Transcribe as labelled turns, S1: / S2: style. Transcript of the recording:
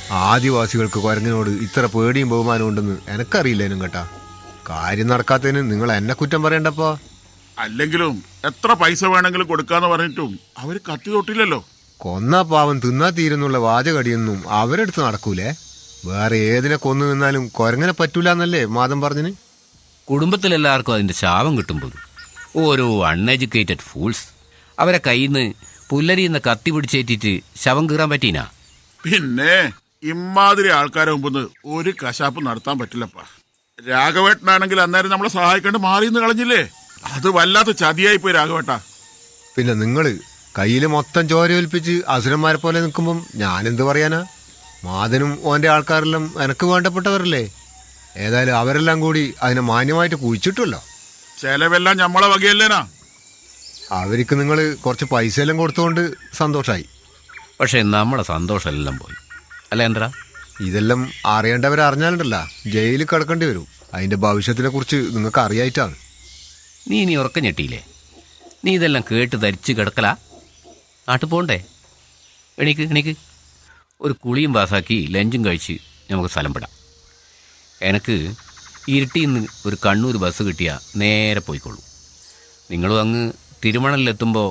S1: ആദിവാസികൾക്ക് കുരങ്ങിനോട് ഇത്ര പേടിയും ബഹുമാനം ഉണ്ടെന്ന് എനക്കറിയില്ലേനും കേട്ടാ കാര്യം നടക്കാത്തതിന് നിങ്ങൾ എന്നെ കുറ്റം പറയണ്ടപ്പോ
S2: അല്ലെങ്കിലും എത്ര പൈസ വേണമെങ്കിലും കൊടുക്കാന്ന് പറഞ്ഞിട്ടും അവര് കത്തി തൊട്ടില്ലല്ലോ
S1: കൊന്നാ പാവം തിന്നാ തീരുന്നുള്ള വാചകടിയൊന്നും അവരെടുത്ത് നടക്കൂലേ വേറെ ഏതിനെ കൊന്നു നിന്നാലും കുരങ്ങനെ പറ്റൂല എന്നല്ലേ മാതം പറഞ്ഞിന്
S3: കുടുംബത്തിലെല്ലാവർക്കും അതിന്റെ ശാപം കിട്ടുമ്പോൾ ഓരോ അൺഎഡ്യൂക്കേറ്റഡ് ഫൂൾസ് അവരെ കയ്യിൽ നിന്ന് പുല്ലരിന്ന് കത്തി പിടിച്ചേറ്റിട്ട് ശവം കീറാൻ പറ്റീനാ
S2: പിന്നെ ഇമാതിരി ആൾക്കാരെ മുമ്പ് ഒരു കശാപ്പ് നടത്താൻ പറ്റില്ലപ്പാ രാഘവേട്ടനാണെങ്കിൽ അന്നേരം നമ്മളെ സഹായിക്കാണ്ട് മാറിന്ന് കളഞ്ഞില്ലേ അത് വല്ലാത്ത ചതിയായി പോയി രാഘവേട്ട
S1: പിന്നെ നിങ്ങള് കയ്യിൽ മൊത്തം ചോരയൊലിപ്പിച്ച് അസുരന്മാരെ പോലെ നിൽക്കുമ്പം ഞാനെന്ത് പറയാനാ മാതനും ഓന്റെ ആൾക്കാരെല്ലാം എനക്ക് വേണ്ടപ്പെട്ടവരല്ലേ ഏതായാലും അവരെല്ലാം കൂടി അതിനെ മാന്യമായിട്ട് കുഴിച്ചിട്ടല്ലോ
S2: ചെലവെല്ലാം ഞമ്മളെ വകയല്ലേനാ
S1: അവർക്ക് നിങ്ങൾ കുറച്ച് പൈസ എല്ലാം കൊടുത്തുകൊണ്ട് സന്തോഷമായി
S3: പക്ഷെ നമ്മളെ സന്തോഷമെല്ലാം പോയി അല്ല എന്താ
S1: ഇതെല്ലാം അറിയേണ്ടവർ അറിഞ്ഞാലുണ്ടല്ല ജയിലിൽ കിടക്കേണ്ടി വരും അതിന്റെ ഭവിഷ്യത്തിനെ കുറിച്ച് നിങ്ങൾക്ക് അറിയായിട്ടാണ്
S3: നീ ഇനി ഉറക്കം ഞെട്ടിയില്ലേ നീ ഇതെല്ലാം കേട്ട് ധരിച്ച് കിടക്കലാ നാട്ടിൽ പോണ്ടേ എണീക്ക് എണീക്ക് ഒരു കുളിയും പാസാക്കി ലഞ്ചും കഴിച്ച് നമുക്ക് സ്ഥലം വിടാം എനക്ക് ഇരുട്ടിയിൽ നിന്ന് ഒരു കണ്ണൂർ ബസ് കിട്ടിയാൽ നേരെ പോയിക്കോളൂ നിങ്ങളും അങ്ങ് തിരുമണലിലെത്തുമ്പോൾ